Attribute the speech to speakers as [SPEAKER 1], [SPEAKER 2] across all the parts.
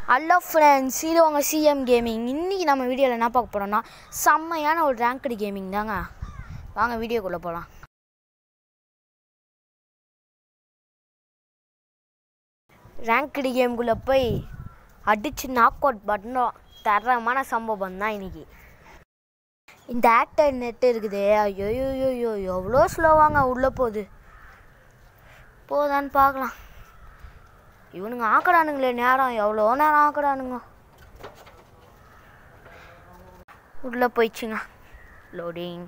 [SPEAKER 1] Hello friends இது உங்கள் CM gaming இன்றைக்கி நம்ம வீடியோவில் என்ன பார்க்க போகிறோம்னா செம்மையான ஒரு ரேங்க்டு கேமிங் தாங்க வாங்க வீடியோக்குள்ளே போகலாம் ரேங்க்டு கேமுக்குள்ளே போய் அடித்து நாக் அவுட் பண்ணோம் தரமான சம்பவம் தான் இன்றைக்கி இந்த ஆக்டர் நெட்டு இருக்குதே ஐயோ ஐயோ எவ்வளோ ஸ்லோவாங்க உள்ளே போகுது போதான்னு பார்க்கலாம் இவனுங்க ஆக்கடானுங்களே நேரம் எவ்வளோ நேரம் ஆக்கடானுங்க உள்ளே போயிடுச்சுங்க லோடிங்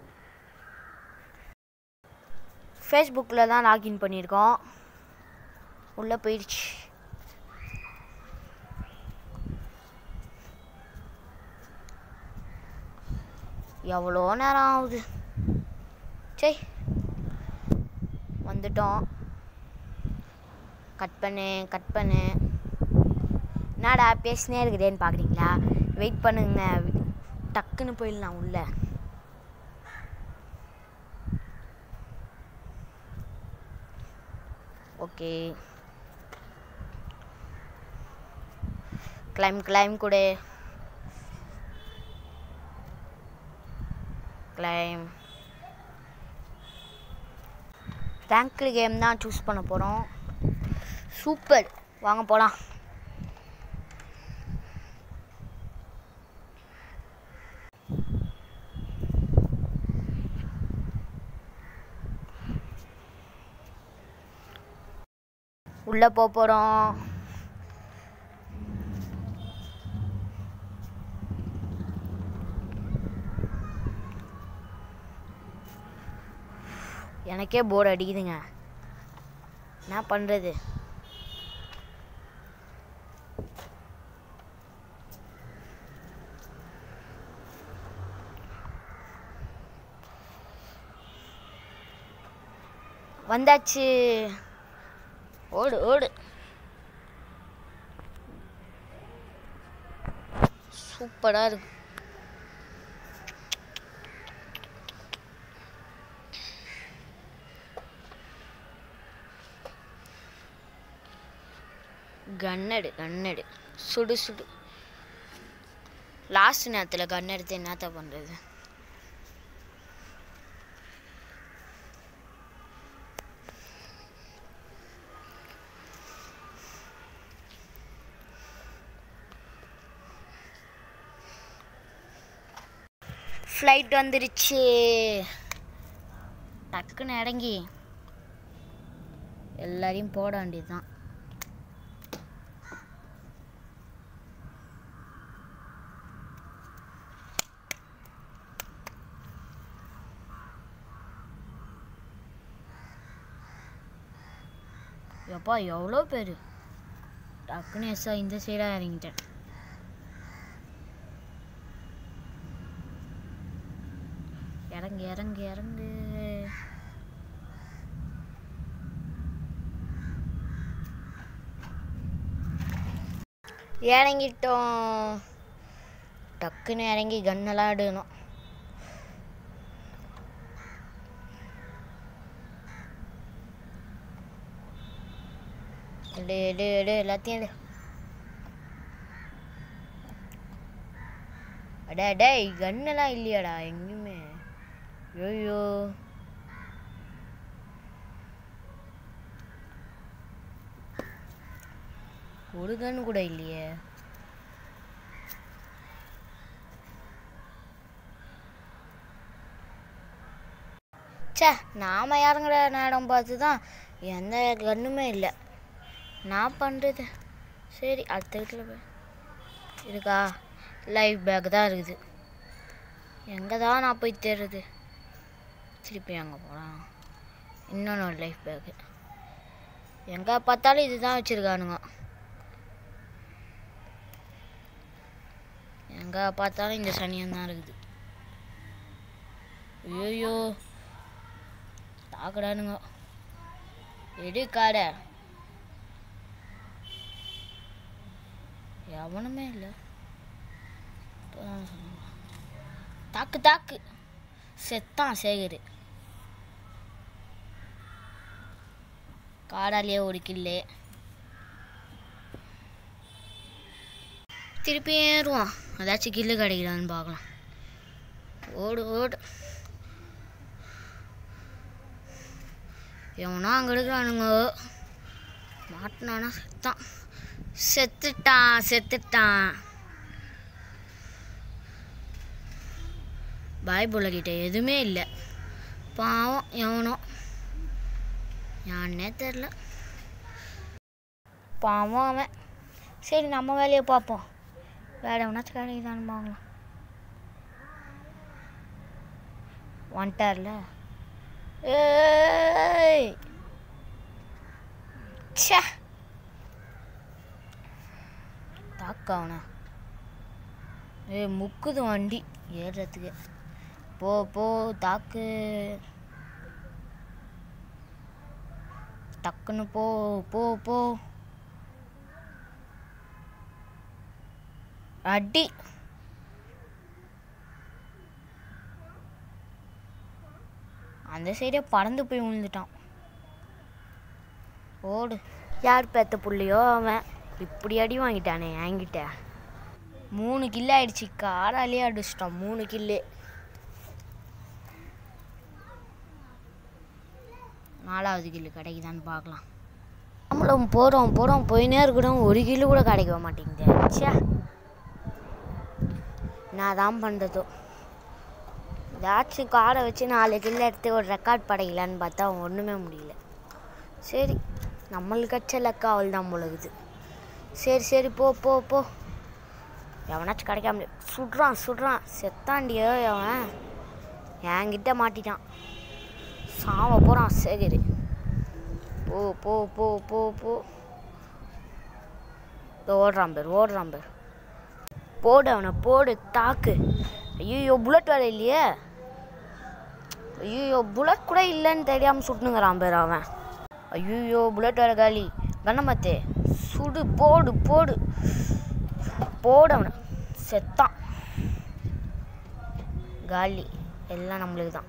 [SPEAKER 1] ஃபேஸ்புக்கில் தான் லாகின் பண்ணியிருக்கோம் உள்ளே போயிடுச்சு எவ்வளோ நேரம் ஆகுது சே வந்துட்டோம் கட் பண்ணு கட் பண்ணு என்னடா பேசினே இருக்குதேன்னு பார்க்குறீங்களா வெயிட் பண்ணுங்க டக்குன்னு போயிடலாம் உள்ள ஓகே கிளைம் கிளைம் கொடு கிளைம் ரேங்க்டு கேம் தான் சூஸ் பண்ண போகிறோம் சூப்பர் வாங்க போகலாம் உள்ளே போக போகிறோம் எனக்கே போர் அடிக்குதுங்க என்ன பண்ணுறது வந்தாச்சு ஓடு ஓடு சூப்பராக இருக்கு கன்னடு கன்னடு சுடு சுடு லாஸ்ட் நேரத்தில் கன் எடுத்து என்னத்த பண்ணுறது ஃப்ளைட் வந்துருச்சு டக்குன்னு இறங்கி எல்லாரையும் போட வேண்டியதுதான் எப்பா எவ்வளோ பேர் டக்குன்னு எஸ்ஸா இந்த சைடாக இறங்கிட்டேன் இறங்கு இறங்கு இறங்கு இறங்கிட்டோம் டக்குன்னு இறங்கி கன்னெல்லாம் எடுக்கணும் எடு எடு எடு எல்லாத்தையும் எடு அடா டேய் கன்னெல்லாம் இல்லையாடா எங்கேயுமே ஐயோ ஒரு கன் கூட இல்லையே ச்சே நாம இறங்குற நேரம் பார்த்து தான் எந்த கன்னுமே இல்லை நான் பண்ணுறது சரி அடுத்த வீட்டில் போய் இருக்கா லைஃப் பேக் தான் இருக்குது எங்கே தான் நான் போய் தேடுறது திருப்பி அங்கே போகலாம் இன்னொன்று ஒரு லைஃப் பேக்கு எங்கே பார்த்தாலும் இதுதான் வச்சுருக்கானுங்க எங்கே பார்த்தாலும் இந்த சனியம் தான் இருக்குது ஐயோ தாக்கடானுங்க எடு காடை எவனுமே இல்லை இப்பதான் சொன்னாங்க. தாக்கு தாக்கு செத்தான் சேகர் காடாலேயே ஒரு கில்லு திருப்பி ஏறுவான் ஏதாச்சும் கில்லு கிடைக்கிறான்னு பார்க்கலாம் ஓடு ஓடு எவனா அங்கே எடுக்கிறானுங்க மாட்டினானா செத்தான் செத்துட்டான் செத்துட்டான் பாய்புள்ள கிட்ட எதுவுமே இல்லை பாவம் எவனோ யான்னே தெரில பாவம் அவன் சரி நம்ம வேலையை பார்ப்போம் வேற எவனாச்சும் கிடைக்குதான்னு பார்க்கலாம் வந்துட்டார்ல ஏய் ச்சே தாக்க அவனை ஏய் முக்குது வண்டி ஏறுறதுக்கு போ போ தாக்கு டக்குன்னு போ போ போ அடி அந்த சைடே பறந்து போய் விழுந்துட்டான் ஓடு யார் பெத்த புள்ளையோ அவன் இப்படி அடி வாங்கிட்டானே என்கிட்ட மூணு கில்லு ஆயிடுச்சு காராலே அடிச்சிட்டான் மூணு கில்லு நாலாவது கில்லு கிடைக்குதான்னு பார்க்கலாம் நம்மளும் போகிறோம் போகிறோம் போயினே இருக்கிறோம் ஒரு கில்லு கூட கிடைக்க மாட்டேங்குது ச்சே நான் தான் பண்ணுறதோ ஏதாச்சும் காரை வச்சு நாலு கில்லு எடுத்து ஒரு ரெக்கார்ட் படைக்கலான்னு பார்த்தா ஒன்றுமே முடியல சரி நம்மளுக்கு கச்ச லக்கா அவள் தான் முழுகுது சரி சரி போ போ போ எவனாச்சும் கிடைக்காம சுடுறான் சுடுறான் செத்தாண்டியோ அவன் என்கிட்ட மாட்டிட்டான் சாவ போகிறான் சேகர் போ போ போ போ போ இதோ ஓடுறான் பேர் ஓடுறான் பேர் போடு அவனை போடு தாக்கு ஐயோ புல்லட் வேலை இல்லையே ஐயோ புல்லட் கூட இல்லைன்னு தெரியாமல் சுட்டுனுங்கிறான் பேர் அவன் ஐயோ புல்லட் வேலை காலி கண்ணமத்தே சுடு போடு போடு போடு அவனை செத்தான் காலி எல்லாம் நம்மளுக்கு தான்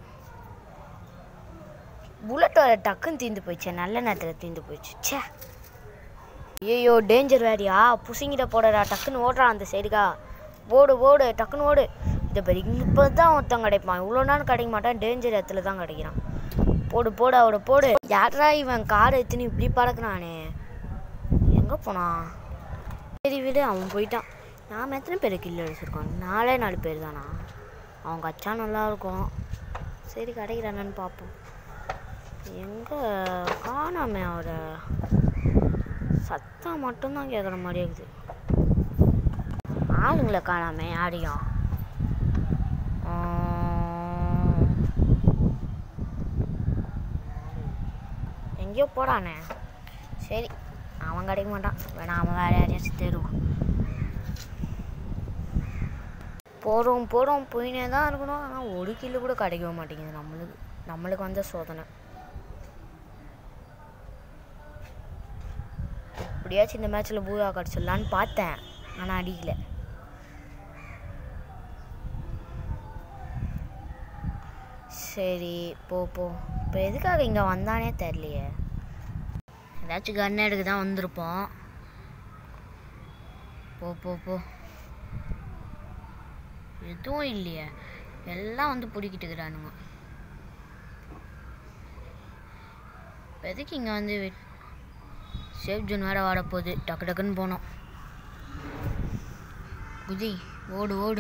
[SPEAKER 1] புல்லட் வேலை டக்குன்னு தீந்து போயிடுச்சு நல்ல நேரத்தில் தீந்து போயிடுச்சு ச்சே ஐயோ டேஞ்சர் வேறியா புசிங்கிட்ட போடடா டக்குன்னு ஓடுறான் அந்த சைடுக்கா ஓடு ஓடு டக்குன்னு ஓடு இந்த பேர் இப்போ தான் ஒருத்தன் கிடைப்பான் இவ்வளோ நேரம் கிடைக்க மாட்டான் டேஞ்சர் இடத்துல தான் கிடைக்கிறான் போடு போடு அவட போடு யாரா இவன் கார் எடுத்துன்னு இப்படி பறக்குறானே எங்கே போனான் சரி விடு அவன் போயிட்டான் நாம் எத்தனை பேர் கில்லு அடிச்சிருக்கோம் நாலே நாலு பேர் தானா அவங்க அச்சா நல்லா இருக்கும் சரி கிடைக்கிறானு பார்ப்போம் எங்கே காணாமே அவரை சத்தம் மட்டும்தான் கேட்குற மாதிரி இருக்குது ஆளுங்களை காணாமே யாரையும் ஆஹ், எங்கேயோ போடானே சரி அவன் கிடைக்க மாட்டான் வேணா அவன் வேற யாரையாச்சும் தேடுவான் போகிறோம் போகிறோம் போயினே தான் இருக்கணும் ஆனால் ஒரு கிலோ கூட கிடைக்கவே மாட்டேங்குது நம்மளுக்கு நம்மளுக்கு வந்த சோதனை எப்படியாச்சும் இந்த மேட்ச்சில் பூயா கிடச்சிடலான்னு பார்த்தேன் ஆனால் அடிக்கல சரி போ போ இப்போ எதுக்காக இங்கே வந்தானே தெரியலையே ஏதாச்சும் கன் எடுக்க தான் வந்திருப்போம் போ போ போ எதுவும் இல்லையே எல்லாம் வந்து பிடிக்கிட்டு இருக்கிறானுங்க இப்ப எதுக்கு இங்கே வந்து வெட்- சேஃப் ஜோன் வேறு வரப்போகுது டக்கு டக்குன்னு போனோம் குதி ஓடு ஓடு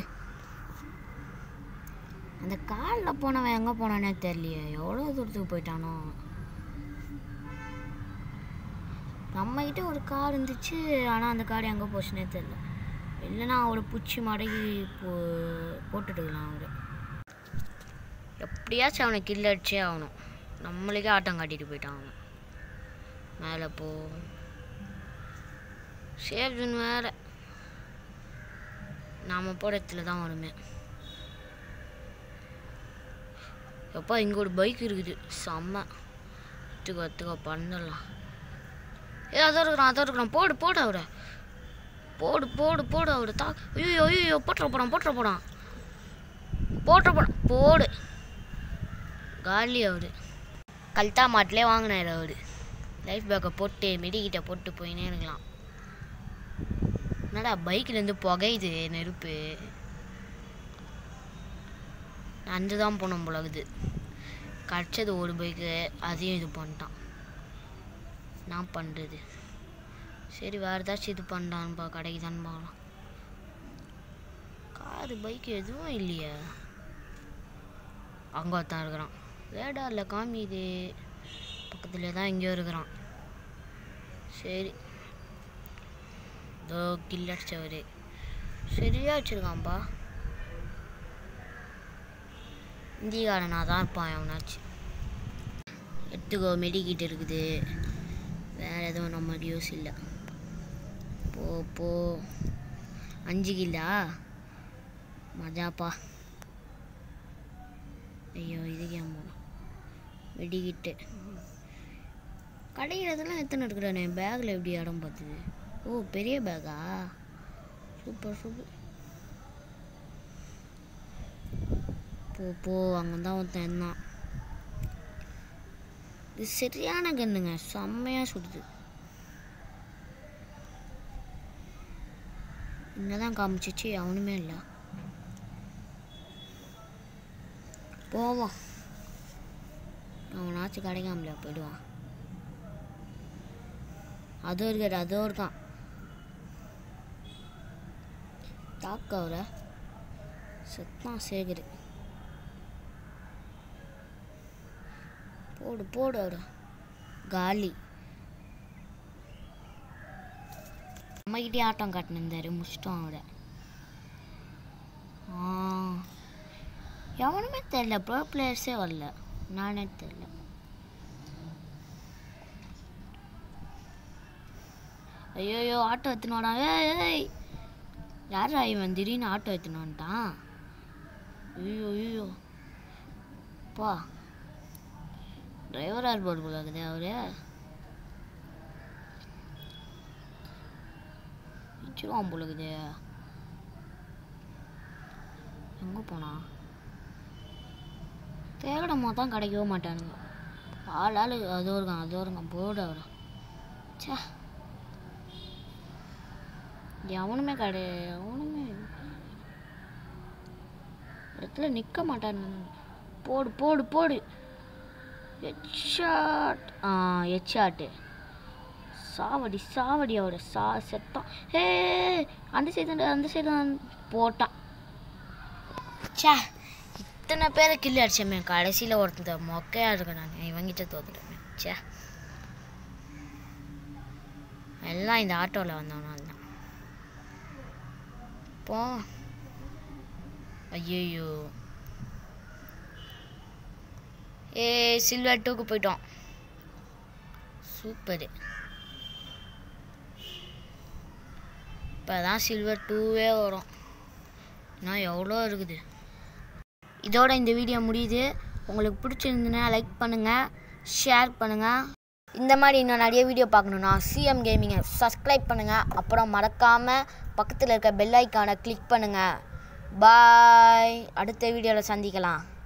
[SPEAKER 1] அந்த காலில் போனவன் எங்கே போனானே தெரியலையே எவ்வளோ தூரத்துக்கு போயிட்டானோ நம்மக்கிட்ட ஒரு கார் இருந்துச்சு ஆனால் அந்த கார் எங்கே போச்சுனே தெரியல இல்லைன்னா அவரை பூச்சி மடக்கி போ போட்டுட்டுக்கலாம் அவர் எப்படியாச்சும் அவனை கில் அடிச்சே ஆகணும் நம்மளுக்கே ஆட்டம் காட்டிட்டு போயிட்டான் அவன் மேலே போ சேஃப் ஜோன் வேற நாம் போகிற இடத்துல தான் வருமே எப்பா இங்கே ஒரு பைக் இருக்குது செம்ம கற்றுக்க கற்றுக்க பண்ணலாம் ஏ அதான் இருக்கிறான் அதான் இருக்கிறான் போடு போடு அவரை போடு போடு போடு அவரை தா ஐயோ ஐயோ போட்டுற போடான் போட்டுற போடான் போட்டுற போடான் போடு காலி அவரு கல்தா மாட்டிலே வாங்கினார் அவரு லைஃப் பேக்கை போட்டு மெடிக்கிட்ட போட்டு போயினே இருக்கலாம் என்னடா பைக்லேருந்து புகையுது நெருப்பு அஞ்சு தான் போனோம் போலகுது கிடச்சது ஒரு பைக்கு அதையும் இது பண்ணிட்டான் நான் பண்ணுறது சரி வேறு ஏதாச்சும் இது பண்ணலான்பா கடைக்கு தான் பார்க்கலாம் காரு பைக் எதுவும் இல்லையே அங்கே ஒருத்தன் இருக்கிறான் ரேடாரில் காமிது பக்கத்துல தான் எங்கேயோ இருக்கிறான் சரி இதோ கில்லடிச்சவர் சரியா வச்சுருக்கான்ப்பா இந்திக்காரனாக தான் இருப்பான் எவனாச்சும் எடுத்துக்கோ மெடிக்கிட் இருக்குது வேறு எதுவும் நம்மளுக்கு யூஸ் இல்லை போ போ அஞ்சு கில்லா மஜாப்பா ஐயோ இதுக்கு ஏன் போகணும் வெடிக்கிட்டு கிடைக்கிறதெல்லாம் எத்தனை எடுக்கிறானே பேக்கில் எப்படி இடம் பார்த்துது ஓ பெரிய பேக்கா சூப்பர் சூப்பர் போ போ அங்கே தான் ஒருத்தன் இருந்தான் இது சரியான கண்ணுங்க செம்மையாக சுடுது இங்கே தான் காமிச்சிச்சு அவனுமே இல்லை போவோம் அவனாச்சும் கிடைக்காமலையா போயிடுவான் அதுவும் இருக்காரு அதுவும் இருக்கான் தாக்க அவரை செத்தான் சேகரு போடு போடு அவரை காலி நம்மகிட்டே ஆட்டம் காட்டினிருந்தாரு முடிச்சிட்டோம் அவரை ஆ எவனுமே தெரில ப்ரோ பிளேயர்ஸே வரல நானே தெரில ஐயோயோ ஆட்டோ எடுத்துனோடா ஏய் ஏய் யாரா இவன் திடீர்னு ஆட்டோ எடுத்துன்னு வந்துட்டான் ஐயோ ஐயோ பா டிரைவராக இருப்பார் போல இருக்குது அவரு வச்சிருவான் போல இருக்குது எங்கே போனா தேகடமா தான் கிடைக்கவே மாட்டானுங்க ஆள் ஆள் அதோ இருக்கான் அதோ இருக்கான் போடு அவரை சே எவனுமே கடை எவனுமே இடத்துல நிற்க மாட்டானுங்க போடு போடு போடு ஹெட்ஷாட் ஆ ஹெட்ஷாட்டு சாவடி சாவடி அவரை சா செத்தான் ஹே அந்த சைடு அந்த சைடு போட்டான் ச்சே இத்தனை பேரை கில்லி அடிச்சமே கடைசியில் ஒருத்தன் மொக்கையாக இருக்கேன் நான் இவங்கிட்ட தோத்துட்டேன் ச்சே எல்லாம் இந்த ஆட்டோவில் வந்தவனால தான் போ ஐயோ ஏ சில்வர் டூக்கு போயிட்டோம் சூப்பரு இப்போ தான் சில்வர் டூவே வரும் இன்னும் எவ்வளோ இருக்குது இதோட இந்த வீடியோ முடியுது உங்களுக்கு பிடிச்சிருந்துன்னா லைக் பண்ணுங்கள் ஷேர் பண்ணுங்கள் இந்த மாதிரி இன்னும் நிறைய வீடியோ பார்க்கணுன்னா சிஎம் கேமிங்கை சப்ஸ்கிரைப் பண்ணுங்கள் அப்புறம் மறக்காமல் பக்கத்தில் இருக்க பெல் ஐக்கானை கிளிக் பண்ணுங்கள் பாய் அடுத்த வீடியோவில் சந்திக்கலாம்